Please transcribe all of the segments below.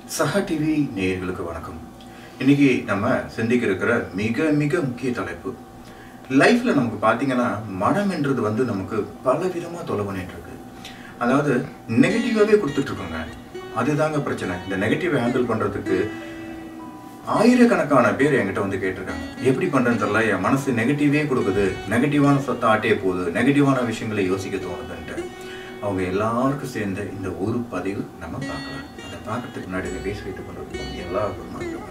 சஹா டிவி நேயர்களுக்கு வணக்கம் இன்னைக்கு நம்ம சிந்திக்க இருக்கிற மிக மிக முக்கிய தலைப்பு லைஃப்ல நமக்கு பார்த்தீங்கன்னா மனம் என்றது வந்து நமக்கு பல விதமா தொலை பண்ணிட்டு இருக்கு அதாவது நெகட்டிவாவே கொடுத்துட்டு இருக்கோங்க அதுதாங்க பிரச்சனை இந்த நெகட்டிவ் ஹேண்டில் பண்றதுக்கு ஆயிரக்கணக்கான பேர் என்கிட்ட வந்து கேட்டிருக்காங்க எப்படி பண்றேன்னு தெரியல என் மனசு நெகட்டிவே கொடுக்குது நெகட்டிவான தாட்டே போகுது நெகட்டிவான விஷயங்களை யோசிக்க தோணுதுன்ட்டு அவங்க எல்லாருக்கும் சேர்ந்த இந்த ஒரு பதிவு நம்ம பார்க்கலாம் அதை பார்க்கறதுக்கு முன்னாடி இந்த பேசி வைத்து கொண்டிருக்கோம் எல்லாருக்கும் மாற்றம்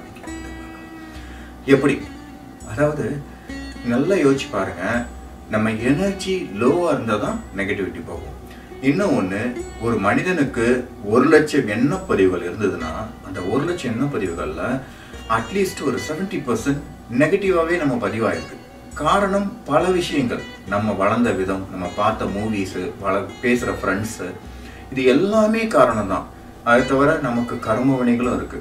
எப்படி அதாவது நல்லா யோசிச்சு பாருங்க நம்ம எனர்ஜி லோவாக இருந்தால் தான் நெகட்டிவிட்டி போகும் இன்னும் ஒன்று ஒரு மனிதனுக்கு ஒரு லட்சம் எண்ண பதிவுகள் இருந்ததுன்னா அந்த ஒரு லட்சம் எண்ண பதிவுகளில் அட்லீஸ்ட் ஒரு செவன்டி பர்சன்ட் நெகட்டிவாகவே நம்ம பதிவாயிருக்கு காரணம் பல விஷயங்கள் நம்ம வளர்ந்த விதம் நம்ம பார்த்த மூவிஸு வள பேசுகிற ஃப்ரெண்ட்ஸு இது எல்லாமே காரணம் தான் அது தவிர நமக்கு கர்ம வினைகளும் இருக்குது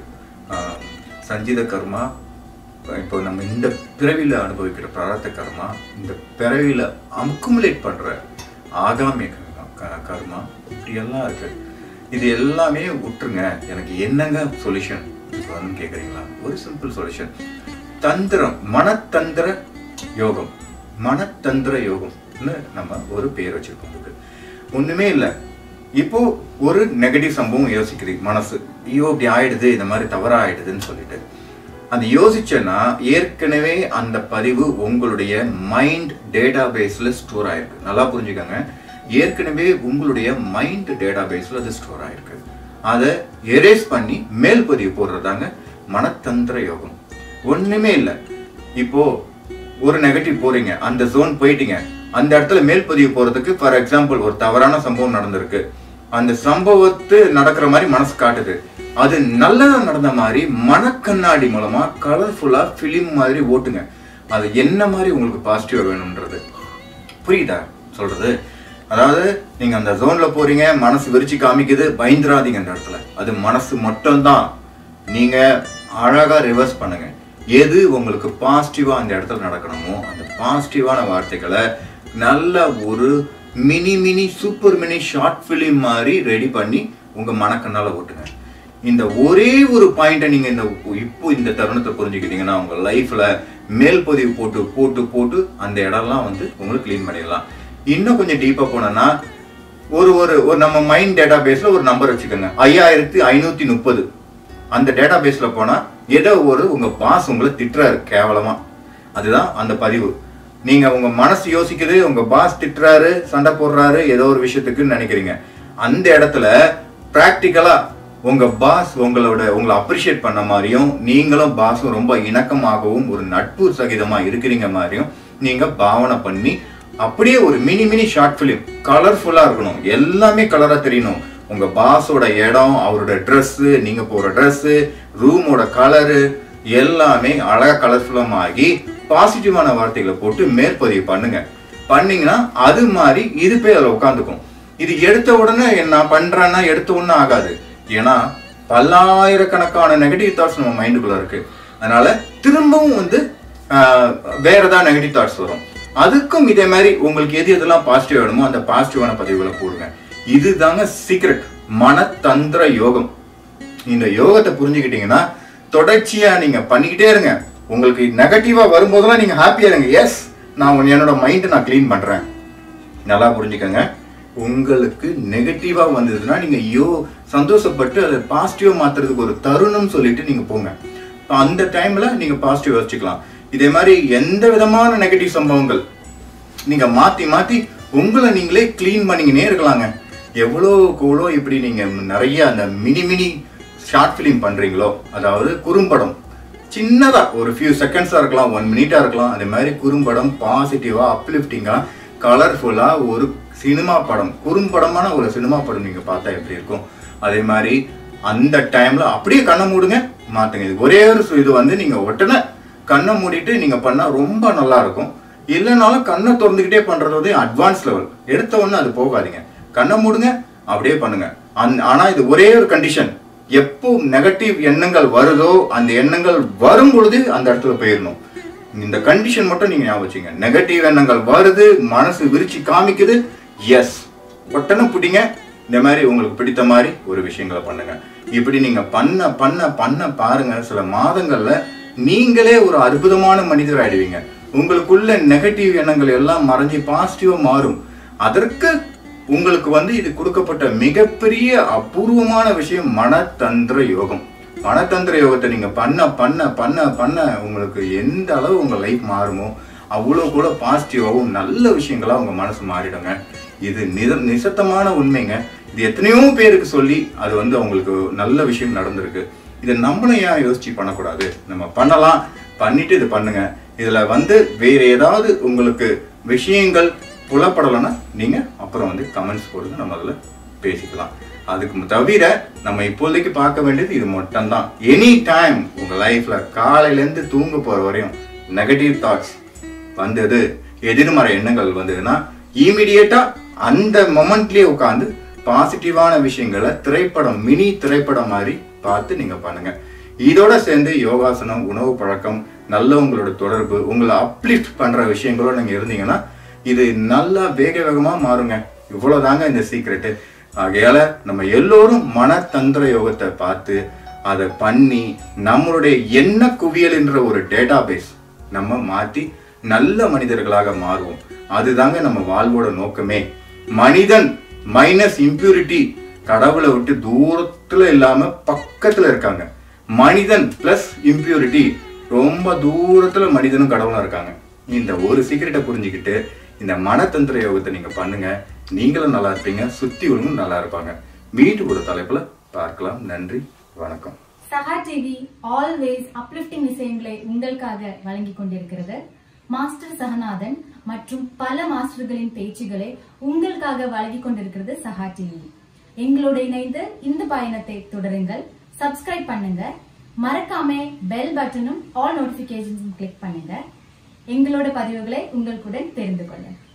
சஞ்சித கர்மா இப்போ நம்ம இந்த பிறவியில் அனுபவிக்கிற பிராரத்த கர்மா இந்த பிறவியில் அக்குமுலேட் பண்ணுற ஆகாமிய கர்மா- க- கர்மா இப்படி எல்லாம் இருக்கு இது எல்லாமே விட்டுருங்க எனக்கு என்னங்க சொல்யூஷன் வந்து கேட்குறீங்களா ஒரு சிம்பிள் சொல்யூஷன் தந்திரம் மனத்தந்திர யோகம் மனத்தந்திர யோகம்னு நம்ம ஒரு பேர் வச்சிருக்கோம் இதுக்கு ஒண்ணுமே இல்லை இப்போ ஒரு நெகட்டிவ் சம்பவம் யோசிக்கிறீங்க மனசு ஐயோ இப்படி ஆயிடுது இந்த மாதிரி தவறா ஆயிடுதுன்னு சொல்லிட்டு அந்த யோசிச்சேன்னா ஏற்கனவே அந்த பதிவு உங்களுடைய மைண்ட் டேட்டா பேஸ்ல ஸ்டோர் ஆயிருக்கு நல்லா புரிஞ்சுக்கோங்க ஏற்கனவே உங்களுடைய மைண்ட் டேட்டா பேஸ்ல அது ஸ்டோர் ஆயிருக்கு அதை எரேஸ் பண்ணி மேல் பதிவு போடுறதாங்க மனத்தந்திர யோகம் ஒண்ணுமே இல்லை இப்போ ஒரு நெகட்டிவ் போறீங்க அந்த ஜோன் போயிட்டீங்க அந்த இடத்துல மேல் பதிவு போறதுக்கு ஃபார் எக்ஸாம்பிள் ஒரு தவறான சம்பவம் நடந்திருக்கு அந்த சம்பவத்து நடக்கிற மாதிரி மனசு காட்டுது அது நல்லதா நடந்த மாதிரி மனக்கண்ணாடி மூலமா கலர்ஃபுல்லா ஃபிலிம் மாதிரி ஓட்டுங்க அது என்ன மாதிரி உங்களுக்கு பாசிட்டிவா வேணும்ன்றது புரியுதா சொல்றது அதாவது நீங்க அந்த ஜோன்ல போறீங்க மனசு விரிச்சு காமிக்குது பயந்துராதீங்க அந்த இடத்துல அது மனசு மட்டும்தான் நீங்க அழகா ரிவர்ஸ் பண்ணுங்க எது உங்களுக்கு பாசிட்டிவா அந்த இடத்துல நடக்கணுமோ அந்த பாசிட்டிவான வார்த்தைகளை நல்ல ஒரு mini mini super mini short film மாதிரி ரெடி பண்ணி உங்க மனக்கண்ணால ஓட்டுங்க இந்த ஒரே ஒரு பாயிண்ட்டை நீங்க இந்த இப்போ இந்த தருணத்தை புரிஞ்சுக்கிட்டீங்கன்னா உங்க லைஃப்ல மேல் பதிவு போட்டு போட்டு போட்டு அந்த இடம்லாம் வந்து உங்களுக்கு க்ளீன் பண்ணிடலாம் இன்னும் கொஞ்சம் டீப்பா போனோம்னா ஒரு ஒரு ஒரு நம்ம மைண்ட் டேட்டா பேஸ்ல ஒரு நம்பர் வச்சுக்கோங்க ஐயாயிரத்தி ஐநூத்தி முப்பது அந்த டேட்டா பேஸ்ல போனா ஏதோ ஒரு உங்க பாஸ் உங்களை திட்டுறாரு கேவலமா அதுதான் அந்த பதிவு நீங்க உங்க மனசு யோசிக்குது உங்க பாஸ் திட்டுறாரு சண்டை போடுறாரு ஏதோ ஒரு விஷயத்துக்குன்னு நினைக்கிறீங்க அந்த இடத்துல பிராக்டிக்கலா உங்க பாஸ் உங்களோட உங்களை அப்ரிஷியேட் பண்ண மாதிரியும் நீங்களும் பாஸும் ரொம்ப இணக்கமாகவும் ஒரு நட்பு சகிதமா இருக்கிறீங்க மாதிரியும் நீங்க பாவனை பண்ணி அப்படியே ஒரு மினி மினி ஷார்ட் ஃபிலிம் கலர்ஃபுல்லா இருக்கணும் எல்லாமே கலரா தெரியணும் உங்க பாஸோட இடம் அவரோட Dress நீங்க போற Dress ரூமோட கலரு எல்லாமே அழகா கலர்ஃபுல்லம் ஆகி பாசிட்டிவான வார்த்தைகளை போட்டு மேற்பதிவு பண்ணுங்க பண்ணீங்கன்னா அது மாதிரி இது போய் அதில் உட்காந்துக்கும் இது எடுத்த உடனே நான் பண்றேன்னா எடுத்த உடனே ஆகாது ஏன்னா பல்லாயிரக்கணக்கான நெகட்டிவ் தாட்ஸ் நம்ம மைண்டுக்குள்ள இருக்கு அதனால திரும்பவும் வந்து ஆஹ், வேற ஏதாவது நெகட்டிவ் தாட்ஸ் வரும் அதுக்கும் இதே மாதிரி உங்களுக்கு எது எதெல்லாம் பாசிட்டிவ் வேணுமோ அந்த பாசிட்டிவான பதிவுகளை போடுங்க இதுதாங்க சீக்ரெட் மனத்தந்திர யோகம் இந்த யோகத்தை புரிஞ்சுக்கிட்டீங்கன்னா தொடர்ச்சியா நீங்க பண்ணிக்கிட்டே இருங்க உங்களுக்கு நெகட்டிவா வரும்போதெல்லாம் நீங்க ஹாப்பியா இருங்க எஸ் நான் உன் என்னோட மைண்டை நான் க்ளீன் பண்றேன் நல்லா புரிஞ்சுக்கங்க உங்களுக்கு நெகட்டிவா வந்ததுன்னா நீங்க யோ சந்தோஷப்பட்டு அதை பாசிட்டிவா மாத்துறதுக்கு ஒரு தருணம் சொல்லிட்டு நீங்க போங்க அந்த டைம்ல நீங்க பாசிட்டிவ் வச்சுக்கலாம் இதே மாதிரி எந்த விதமான நெகட்டிவ் சம்பவங்கள் நீங்க மாத்தி மாத்தி உங்களை நீங்களே க்ளீன் பண்ணிக்கினே இருக்கலாங்க எவ்வளோ எவ்வளோ இப்படி நீங்க நிறைய அந்த மினி மினி ஷார்ட் ஃபிலிம் பண்றீங்களோ அதாவது குறும்படம் சின்னதா ஒரு ஃபியூ செகண்ட்ஸா இருக்கலாம் ஒன் மினிட்டா இருக்கலாம் அதே மாதிரி குறும்படம் பாசிட்டிவா அப்லிஃப்டிங்கா கலர்ஃபுல்லா ஒரு சினிமா படம் குறும்படமான ஒரு சினிமா படம் நீங்க பார்த்தா எப்படி இருக்கும் அதே மாதிரி அந்த டைம்ல அப்படியே கண்ணை மூடுங்க மாத்துங்க இது ஒரே ஒரு சு- இது வந்து நீங்க உடனே கண்ணை மூடிட்டு நீங்க பண்ணா ரொம்ப நல்லா இருக்கும் இல்லைனாலும் கண்ணை திறந்துக்கிட்டே பண்றது வந்து அட்வான்ஸ் லெவல் எடுத்த உடனே அது போகாதீங்க கண்ணை மூடுங்க அப்படியே பண்ணுங்க அந் ஆனா இது ஒரே ஒரு கண்டிஷன் எப்போ நெகட்டிவ் எண்ணங்கள் வருதோ அந்த எண்ணங்கள் வரும் பொழுது அந்த இடத்துல போயிடணும் இந்த கண்டிஷன் மட்டும் நீங்க ஞாபகம் வச்சுங்க நெகட்டிவ் எண்ணங்கள் வருது மனசு விரிச்சு காமிக்குது எஸ் உடனே பிடிங்க இந்த மாதிரி உங்களுக்கு பிடித்த மாதிரி ஒரு விஷயங்களை பண்ணுங்க இப்படி நீங்க பண்ண பண்ண பண்ண பாருங்க சில மாதங்கள்ல நீங்களே ஒரு அற்புதமான மனிதர் ஆயிடுவீங்க உங்களுக்குள்ள நெகட்டிவ் எண்ணங்கள் எல்லாம் மறைஞ்சு பாசிட்டிவா மாறும் அதற்கு உங்களுக்கு வந்து இது கொடுக்கப்பட்ட மிகப்பெரிய அபூர்வமான விஷயம் மனதந்திர யோகம் மனதந்திர யோகத்தை நீங்க பண்ண பண்ண பண்ண பண்ண உங்களுக்கு எந்த அளவு உங்க லைஃப் மாறுமோ அவ்வளோ கூட பாசிட்டிவாகவும் நல்ல விஷயங்களா உங்க மனசு மாறிடுங்க இது நித நிசத்தமான உண்மைங்க இது எத்தனையோ பேருக்கு சொல்லி அது வந்து அவங்களுக்கு நல்ல விஷயம் நடந்திருக்கு இதை நம்மளும் ஏன் யோசிச்சு பண்ணக்கூடாது நம்ம பண்ணலாம் பண்ணிட்டு இது பண்ணுங்க இதுல வந்து வேற ஏதாவது உங்களுக்கு விஷயங்கள் புலப்படலைன்னா நீங்க அப்புறம் வந்து கமெண்ட்ஸ் போடுங்க நம்ம அதுல பேசிக்கலாம் அதுக்கு தவிர நம்ம இப்போதைக்கு பார்க்க வேண்டியது இது மட்டும்தான் எனி டைம் உங்க லைஃப்ல காலையில இருந்து தூங்க போற வரையும் நெகட்டிவ் தாட்ஸ் வந்தது எதிர்மறை எண்ணங்கள் வந்ததுன்னா இமீடியட்டா அந்த மொமெண்ட்லயே உட்காந்து பாசிட்டிவான விஷயங்களை திரைப்படம் மினி திரைப்படம் மாதிரி பார்த்து நீங்க பண்ணுங்க இதோட சேர்ந்து யோகாசனம் உணவு பழக்கம் நல்லவங்களோட தொடர்பு உங்களை அப்லிஃப்ட் பண்ற விஷயங்களோட நீங்க இருந்தீங்கன்னா இது நல்லா வேக வேகமா மாறுங்க இவ்வளவுதாங்க இந்த சீக்ரெட்டு ஆகையால நம்ம எல்லோரும் மனத்தந்திர யோகத்தை பார்த்து அதை பண்ணி நம்மளுடைய எண்ண குவியல் என்ற ஒரு டேட்டா பேஸ் நம்ம மாத்தி நல்ல மனிதர்களாக மாறுவோம் அதுதாங்க நம்ம வாழ்வோட நோக்கமே மனிதன் மைனஸ் இம்பியூரிட்டி கடவுளை விட்டு தூரத்துல இல்லாம பக்கத்துல இருக்காங்க மனிதன் பிளஸ் இம்பியூரிட்டி ரொம்ப தூரத்துல மனிதனும் கடவுளும் இருக்காங்க இந்த ஒரு சீக்கிரட்டை புரிஞ்சுக்கிட்டு இந்த மனத்தந்திர யோகத்தை நீங்க பண்ணுங்க நீங்களும் நல்லா இருப்பீங்க சுத்தி உள்ளவங்களும் நல்லா இருப்பாங்க மீண்டும் ஒரு தலைப்புல பார்க்கலாம் நன்றி வணக்கம் சஹா டிவி ஆல்வேஸ் அப்லிஃப்டிங் விஷயங்களை உங்களுக்காக வழங்கிக் கொண்டிருக்கிறது மாஸ்டர் சகநாதன் மற்றும் பல மாஸ்டர்களின் பேச்சுகளை உங்களுக்காக வழங்கிக் கொண்டிருக்கிறது சஹா டிவி எங்களோட இணைந்து இந்த பயணத்தை தொடருங்கள் சப்ஸ்கிரைப் பண்ணுங்க மறக்காம பெல் பட்டனும் ஆல் நோட்டிபிகேஷன்ஸும் கிளிக் பண்ணுங்க எங்களோட பதிவுகளை உங்களுடன் தெரிந்து கொள்ளுங்க